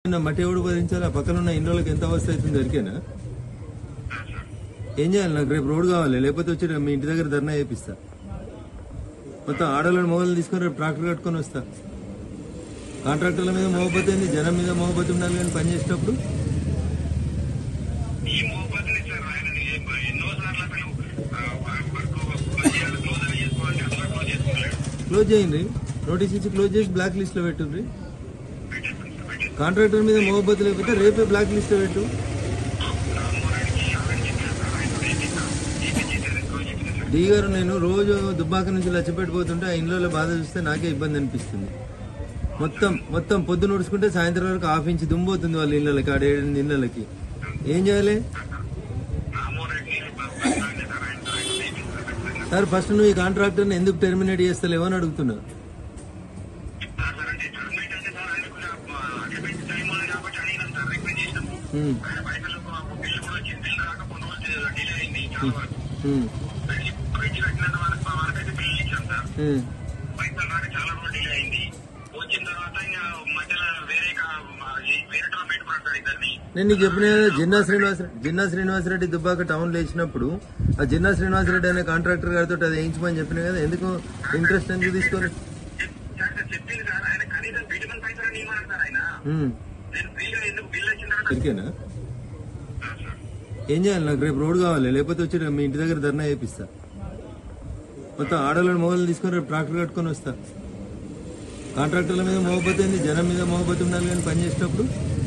నిన్న మట్టి ఎవడు భరించాలి ఆ పక్కన ఉన్న ఇండ్లకి ఎంత అవస్థ అవుతుంది దొరికేనా ఏం చేయాలి నాకు రేపు రోడ్ కావాలి లేకపోతే వచ్చి మీ ఇంటి దగ్గర ధర్నా చేపిస్తా మొత్తం ఆడవాళ్ళని మొగలు తీసుకొని రేపు ట్రాక్టర్ కట్టుకొని వస్తా కాంట్రాక్టర్ల మీద మోహబత్ ఏంది జనం మీద మోహబత్ ఉండాలి కానీ పని చేసేటప్పుడు ఈ మోపతిని సార్ ఆయన ఎన్నో సార్లు అసలు వర్క్ మధ్యాహ్నం క్లోజ్ అని చేసుకోవాలంటే అసలు క్లోజ్ చేసుకోలేదు క్లోజ్ చేయండి నోటీస్ ఇచ్చి క్లోజ్ చేసి బ్లాక్ లిస్ట్ లో పెట్టుండ్రి పెట్టేస్తాను సార్ పెట్టేస్తాను కాంట్రాక్టర్ మీద మోహబత్ లేకపోతే రేపే బ్లాక్ లిస్ట్ లో పెట్టు రామ్మోహన్కి ఆల్రెడీ చెప్పాను సార్ ఆయన చేపిస్తా చేపించేసారు ఎక్కువ చెప్పిన సార్ డీ గారు నేను రోజు దుబ్బాక నుంచి లచ్చపెట్టిపోతుంటే ఆ ఇంట్లో బాధ చూస్తే నాకే ఇబ్బంది అనిపిస్తుంది మొత్తం మొత్తం పొద్దున ఉడుచుకుంటే సాయంత్రం వరకు హాఫ్ ఇంచ్ దుమ్ముపోతుంది వాళ్ళ ఇళ్ళకి ఆడ ఏడు ఇళ్ళకి ఏం చేయాలి రామ్మోహన్కి సార్ ఆయన ఆయన చేపిస్తారు ఖచ్చితంగా సార్ ఫస్ట్ నువ్వు ఈ కాంట్రాక్టర్ని ఎందుకు టెర్మినేట్ చేస్తలేవు అని అడుగుతున్నా సార్ అంటే టర్మినేట్ అంటే సార్ ఆయన కూడా అగ్రిమెంట్ టైం ఉంది కాబట్టి అడిగినాం సార్ రిక్వెస్ట్ చేసినాము ఉమ్, ఆయన పైసలు బిల్లు కూడా వచ్చింది బిల్లు రాక కొన్ని రోజులు డిలే అయింది చాలా వరకు ఉమ్, ఫ్రిడ్జ్ ఫ్రిడ్జ్ కట్టినంత వరకు వరకైతే బిల్లు ఇచ్చాం సార్ ఉమ్. పైసలు రాక చాలా రోజులు డిలే అయింది వచ్చిన తర్వాత ఇంకా మధ్యలో వేరే కా- ఈ వేరే డ్రాప్ పెట్టుకున్నాడు సార్ ఇద్దరిని నేను నీకు చెప్పిన కదా, జిన్నా శ్రీనివాస జిన్నా శ్రీనివాసరెడ్డి దుబ్బాక టౌన్ లో వేసినప్పుడు ఆ జిన్నా శ్రీనివాసరెడ్డి అనే కాంట్రాక్టర్ గారితో అది వేయించమని చెప్పిన కదా ఎందుకు ఇంట్రెస్ట్ ఎందుకు తీసుకోలేదు చెప్- సార్ సార్ చెప్పింది సార్ ఆయన కనీసం బిల్లుమని పైసలు ఇవ్వమని సార్ ఆయన ఉమ్, నేను ఫ్రీగా ఎందుకు బిల్ వచ్చిన తర్వాత ఇరికేనా సార్, సార్. ఏం చేయాలి నాకు రేపు రోడ్ కావాలి లేకపోతే వచ్చి మీ ఇంటి దగ్గర ధర్నా చేపిస్తా మొత్తం ఆడవాళ్ళని మొగలు తీసుకొని రేపు ట్రాక్టర్ కట్టుకొని వస్తా కాంట్రాక్టర్ల మీద మోహబత్ ఏంది జనం మీద మోహబత్ ఉండాలి కానీ పని చేసేటప్పుడు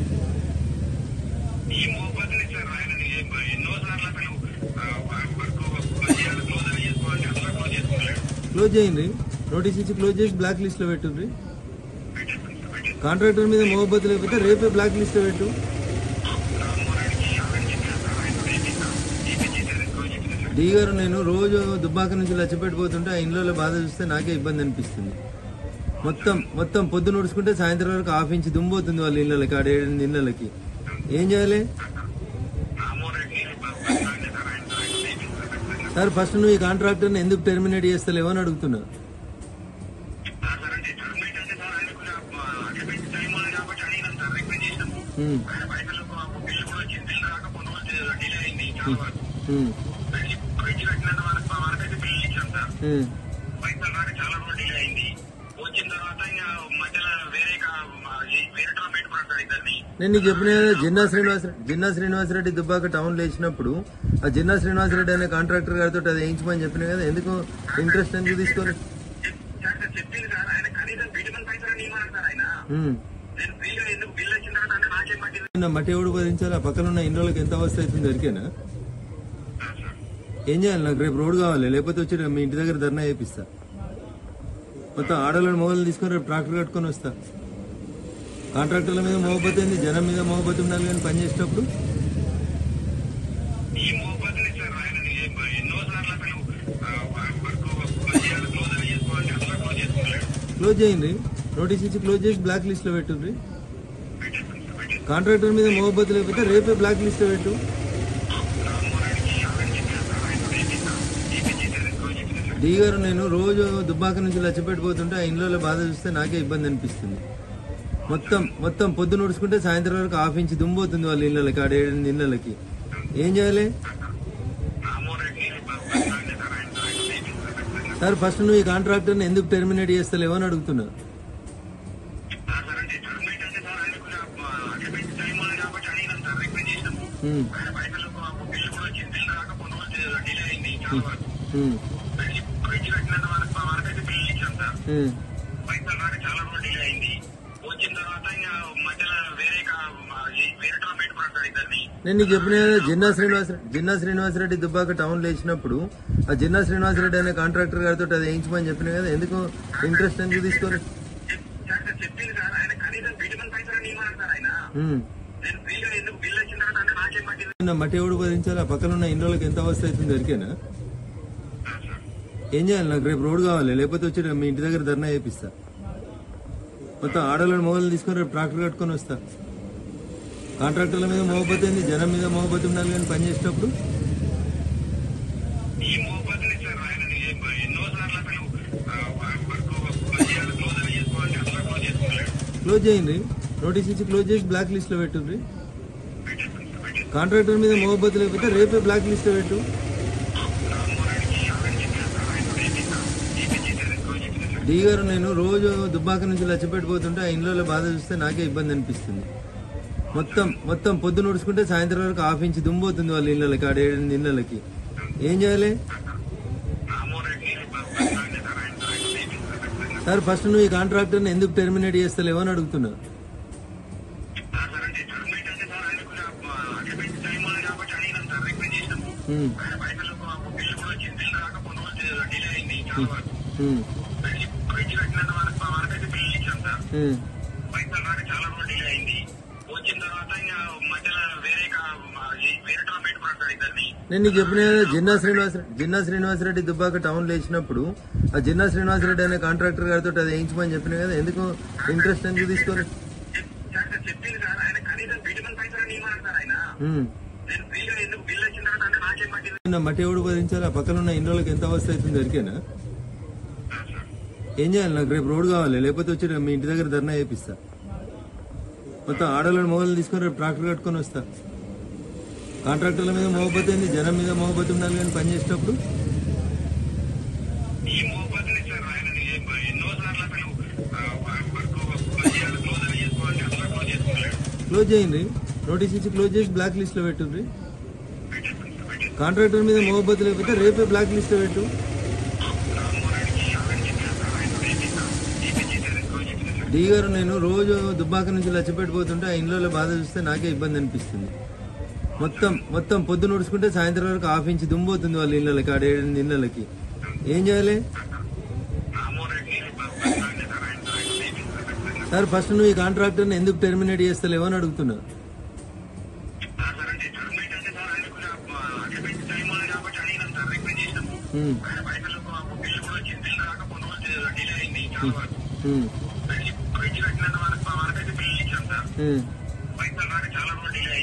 ఈ మోపతిని సార్ ఆయన ఎన్నో సార్లు అసలు వర్క్ మధ్యాహ్నం క్లోజ్ అని చేసుకోవాలంటే అసలు క్లోజ్ చేసుకోలేదు క్లోజ్ చేయండి నోటీస్ ఇచ్చి క్లోజ్ చేసి బ్లాక్ లిస్ట్ లో పెట్టుండ్రి పెట్టేస్తాను సార్ పెట్టేస్తాను కాంట్రాక్టర్ మీద మోహబత్ లేకపోతే రేపే బ్లాక్ లిస్ట్ లో పెట్టు రామ్మోహన్కి ఆల్రెడీ చెప్పాను సార్ ఆయన చేపిస్తా చేపించేసారు ఎక్కువ చెప్పిన సార్ డీ గారు నేను రోజు దుబ్బాక నుంచి లచ్చపెట్టిపోతుంటే ఆ ఇంట్లో బాధ చూస్తే నాకే ఇబ్బంది అనిపిస్తుంది మొత్తం మొత్తం పొద్దున ఉడుచుకుంటే సాయంత్రం వరకు హాఫ్ ఇంచ్ దుమ్ముపోతుంది వాళ్ళ ఇళ్ళకి ఆడ ఏడు ఇళ్ళకి ఏం చేయాలి రామ్మోహన్కి సార్ ఆయన ఆయన చేపిస్తారు ఖచ్చితంగా సార్ ఫస్ట్ నువ్వు ఈ కాంట్రాక్టర్ని ఎందుకు టెర్మినేట్ చేస్తలేవు అని అడుగుతున్నా సార్ అంటే టర్మినేట్ అంటే సార్ ఆయన కూడా అగ్రిమెంట్ టైం ఉంది కాబట్టి అడిగినాం సార్ రిక్వెస్ట్ చేసినాము ఉమ్, ఆయన పైసలు బిల్లు కూడా వచ్చింది బిల్లు రాక కొన్ని రోజులు డిలే అయింది చాలా వరకు ఉమ్, ఫ్రిడ్జ్ ఫ్రిడ్జ్ కట్టినంత వరకు వరకైతే బిల్లు ఇచ్చాం సార్ ఉమ్. పైసలు రాక చాలా రోజులు డిలే అయింది వచ్చిన తర్వాత ఇంకా మధ్యలో వేరే కా- ఈ వేరే డ్రాప్ పెట్టుకున్నాడు సార్ ఇద్దరిని నేను నీకు చెప్పిన కదా, జిన్నా శ్రీనివాస జిన్నా శ్రీనివాసరెడ్డి దుబ్బాక టౌన్ లో వేసినప్పుడు ఆ జిన్నా శ్రీనివాసరెడ్డి అనే కాంట్రాక్టర్ గారితో అది వేయించమని చెప్పిన కదా ఎందుకు ఇంట్రెస్ట్ ఎందుకు తీసుకోలేదు చెప్- సార్ సార్ చెప్పింది సార్ ఆయన కనీసం బిల్లుమని పైసలు ఇవ్వమని సార్ ఆయన ఉమ్. నేను ఫ్రీగా ఎందుకు బిల్ వచ్చిన తర్వాత అంటే నాకేం పట్టింది నిన్న మట్టి ఎవడు భరించాలి ఆ పక్కన ఉన్న ఇండ్లకి ఎంత అవస్థ అవుతుంది దొరికేనా సార్ సార్ ఏం చేయాలి నాకు రేపు రోడ్ కావాలి లేకపోతే వచ్చి మీ ఇంటి దగ్గర ధర్నా చేపిస్తా మొత్తం ఆడవాళ్ళని మొగలు తీసుకొని రేపు ట్రాక్టర్ కట్టుకొని వస్తా కాంట్రాక్టర్ల మీద మోహబత్ ఏంది జనం మీద మోహబత్ ఉండాలి కానీ పని చేసేటప్పుడు ఈ మోపతిని సార్ ఆయన ఎన్నో సార్లు అసలు వర్క్ మధ్యాహ్నం క్లోజ్ అని చేసుకోవాలంటే అసలు క్లోజ్ చేసుకోలేదు క్లోజ్ చేయండి నోటీస్ ఇచ్చి క్లోజ్ చేసి బ్లాక్ లిస్ట్ లో పెట్టుండ్రి పెట్టేస్తాను సార్ పెట్టేస్తాను కాంట్రాక్టర్ మీద మోహబత్ లేకపోతే రేపే బ్లాక్ లిస్ట్ లో పెట్టు రామ్మోహన్కి ఆల్రెడీ చెప్పాను సార్ ఆయన చేపిస్తా చేపించేసారు ఎక్కువ చెప్పిన సార్ డీ గారు నేను రోజు దుబ్బాక నుంచి లచ్చపెట్టిపోతుంటే ఆ ఇంట్లో బాధ చూస్తే నాకే ఇబ్బంది అనిపిస్తుంది మొత్తం మొత్తం పొద్దున ఉడుచుకుంటే సాయంత్రం వరకు హాఫ్ ఇంచ్ దుమ్ముపోతుంది వాళ్ళ ఇళ్ళకి ఆడ ఏడు ఇళ్ళకి ఏం చేయాలి రామ్మోహన్కి సార్ ఆయన ఆయన చేపిస్తారు ఖచ్చితంగా సార్ ఫస్ట్ నువ్వు ఈ కాంట్రాక్టర్ని ఎందుకు టెర్మినేట్ చేస్తలేవు అని అడుగుతున్నా సార్ అంటే టర్మినేట్ అంటే సార్ ఆయన కూడా అగ్రిమెంట్ టైం ఉంది కాబట్టి అడిగినాం సార్ రిక్వెస్ట్ చేసినాము ఉమ్, ఆయన పైసలు బిల్లు కూడా వచ్చింది బిల్లు రాక కొన్ని రోజులు డిలే అయింది చాలా వరకు ఉమ్, ఫ్రిడ్జ్ ఫ్రిడ్జ్ కట్టినంత వరకు వరకైతే బిల్లు ఇచ్చాం సార్ ఉమ్. పైసలు రాక చాలా రోజులు డిలే అయింది వచ్చిన తర్వాత ఇంకా మధ్యలో వేరే కా- ఈ వేరే డ్రాప్ పెట్టుకున్నాడు సార్ ఇద్దరిని నేను నీకు చెప్పిన కదా, జిన్నా శ్రీనివాస జిన్నా శ్రీనివాసరెడ్డి దుబ్బాక టౌన్ లో వేసినప్పుడు ఆ జిన్నా శ్రీనివాసరెడ్డి అనే కాంట్రాక్టర్ గారితో అది వేయించమని చెప్పిన కదా ఎందుకు ఇంట్రెస్ట్ ఎందుకు తీసుకోలేదు చెప్- సార్ సార్ చెప్పింది సార్ ఆయన కనీసం బిల్లుమని పైసలు ఇవ్వమని సార్ ఆయన ఉమ్. నేను ఫ్రీగా ఎందుకు బిల్ వచ్చిన తర్వాత అంటే నాకేం పట్టింది నిన్న మట్టి ఎవడు భరించాలి ఆ పక్కన ఉన్న ఇండ్లకి ఎంత అవస్థ అవుతుంది దొరికేనా సార్ సార్ ఏం చేయాలి నాకు రేపు రోడ్ కావాలి లేకపోతే వచ్చి మీ ఇంటి దగ్గర ధర్నా చేపిస్తా మొత్తం ఆడవాళ్ళని మొగలు తీసుకొని రేపు ట్రాక్టర్ కట్టుకొని వస్తా కాంట్రాక్టర్ల మీద మోహబత్ ఏంది జనం మీద మోహబత్ ఉండాలి కానీ పని చేసేటప్పుడు ఈ మోపతిని సార్ ఆయన ఎన్నో సార్లు అసలు వర్క్ మధ్యాహ్నం క్లోజ్ అని చేసుకోవాలంటే అసలు క్లోజ్ చేసుకోలేదు క్లోజ్ చేయండి నోటీస్ ఇచ్చి క్లోజ్ చేసి బ్లాక్ లిస్ట్ లో పెట్టుండ్రి పెట్టేస్తాను సార్ పెట్టేస్తాను కాంట్రాక్టర్ మీద మోహబ్బత్ లేకపోతే రేపే బ్లాక్ లిస్ట్ లో పెట్టు రామ్మోహన్కి ఆల్రెడీ చెప్పాను సార్ ఆయన కూడా ఏపీ ఏపీ చేసేది క్లోజ్ చేసిన సార్ డీ గారు నేను రోజు దుబ్బాక నుంచి లచ్చపెట్టిపోతుంటే ఆ ఇంట్లో బాధ చూస్తే నాకే ఇబ్బంది అనిపిస్తుంది మొత్తం మొత్తం పొద్దున ఉడుచుకుంటే సాయంత్రం వరకు హాఫ్ ఇంచ్ దుమ్ముపోతుంది వాళ్ళ ఇళ్ళకి ఆడ ఏడు ఇళ్ళకి ఏం చేయాలి రామ్మోహన్ రెడ్డి సార్ ఆయన ఆయన కూడా ఏపీ సార్ ఖచ్చితంగా సార్ ఫస్ట్ నువ్వు ఈ కాంట్రాక్టర్ని ఎందుకు టెర్మినేట్ చేస్తలేవు అని అడుగుతున్నా సార్ సార్ అంటే టర్మినేట్ అంటే సార్ ఆయన కూడా అగ్రిమెంట్ టైం ఉంది కాబట్టి అడిగినాం సార్ రిక్వెస్ట్ చేసినాము ఉమ్, ఆయన పైసలు బిల్లు కూడా వచ్చింది బిల్లు రాక కొన్ని రోజులు డిలే అయింది చాలా వరకు ఉమ్, బ్రిడ్జ్ బ్రిడ్జ్ కట్టినంత వరకు వరకైతే బిల్లు ఇచ్చాం సార్ ఉమ్. పైసలు రాక చాలా రోజులు డిలే అయింది వచ్చిన తర్వాత ఇంకా మధ్యలో వేరే కా- ఈ- వేరే టర్మ్ పెట్టుకున్నాడు సార్ ఇద్దరిని నేను నీకు చెప్పిన కదా, జిన్నా శ్రీనివాస జిన్నా శ్రీనివాసరెడ్డి దుబ్బాక టౌన్ లో వేసినప్పుడు ఆ జిన్నా శ్రీనివాసరెడ్డి అనే కాంట్రాక్టర్ గారితో అది వేయించమని చెప్పిన కదా ఎందుకు ఇంట్రెస్ట్ ఎందుకు తీసుకోలేదు చెప్- సార్ సార్ చెప్పింది సార్ ఆయన కనీసం బిల్లు పైసలు ఇవ్వమని సార్ ఆయన ఉమ్. నేను బిల్లు ఎందుకు బిల్లు వచ్చిన తర్వాత అంటే నాకేం పట్టింది నా మట్టి ఎవడు భరించాలి ఆ పక్కన ఉన్న ఇండ్లకి ఎంత అవస్థ అవుతుంది ఎరికేనా సార్ సార్ ఏం చేయాలి నాకు రేపు రోడ్ కావాలి లేకపోతే వచ్చి రేపు మీ ఇంటి దగ్గర ధర్నా చేపిస్తా మొత్తం ఆడవాళ్ళని మొగలు తీసుకొని రేపు ట్రాక్టర్ కట్టుకొని వస్తా కాంట్రాక్టర్ల మీద మోహబత్ ఏంది జనం మీద మోహబత్ ఉండాలి కానీ పని చేసేటప్పుడు ఈ మోపతిని సార్ ఆయన ఎన్నో సార్లు అసలు వర్క్ క్లోజ్ అని చేసుకోవాలి అసలు క్లోజ్ చేసుకోలేడు క్లోజ్ చేయండి నోటీస్ ఇచ్చి క్లోజ్ చేసి బ్లాక్ లిస్ట్ లో పెట్టుండ్రి పెట్టేస్తాను సార్ పెట్టేస్తాను కాంట్రాక్టర్ మీద మోహబత్ లేకపోతే రేపే బ్లాక్ లిస్ట్ లో పెట్టు రామ్మోహన్కి ఆల్రెడీ చెప్పాను సార్ ఆయన కూడా ఏపీ సార్ ఏపీ చేసేది క్లోజ్ చేసిన సార్ డీ గారు నేను రోజు దుబ్బాక నుంచి లచ్చపెట్టిపోతుంటే ఆ ఇంట్లో బాధ చూస్తే నాకే ఇబ్బంది అనిపిస్తుంది మొత్తం మొత్తం పొద్దున ఉడుచుకుంటే సాయంత్రం వరకు హాఫ్ ఇంచ్ దుమ్ముపోతుంది వాళ్ళ ఇళ్ళకి ఆడ ఏడు ఇళ్ళకి ఏం చేయాలి రామ్మోహన్ రెడ్డి సార్ ఆయన కూడా ఏపీ సార్ ఖచ్చితంగా సార్ ఫస్ట్ నువ్వు ఈ కాంట్రాక్టర్ని ఎందుకు టెర్మినేట్ చేస్తలేవు అని అడుగుతున్నా సార్ సార్ అంటే టర్మినేట్ అంటే సార్ ఆయన కూడా అగ్రిమెంట్ టైం ఉంది కాబట్టి అడిగినాం సార్ రిక్వెస్ట్ చేసినాము ఉమ్, ఆయన పైసలు బిల్లు కూడా వచ్చింది బిల్లు రాక కొన్ని రోజులు డిలే అయింది చాలా వరకు ఉమ్, బ్రిడ్జ్ బ్రిడ్జ్ కట్టినంత వరకు వరకైతే బిల్లు ఇచ్చాం సార్ ఉమ్. పైసలు రాక చాలా రోజులు డిలే అయింది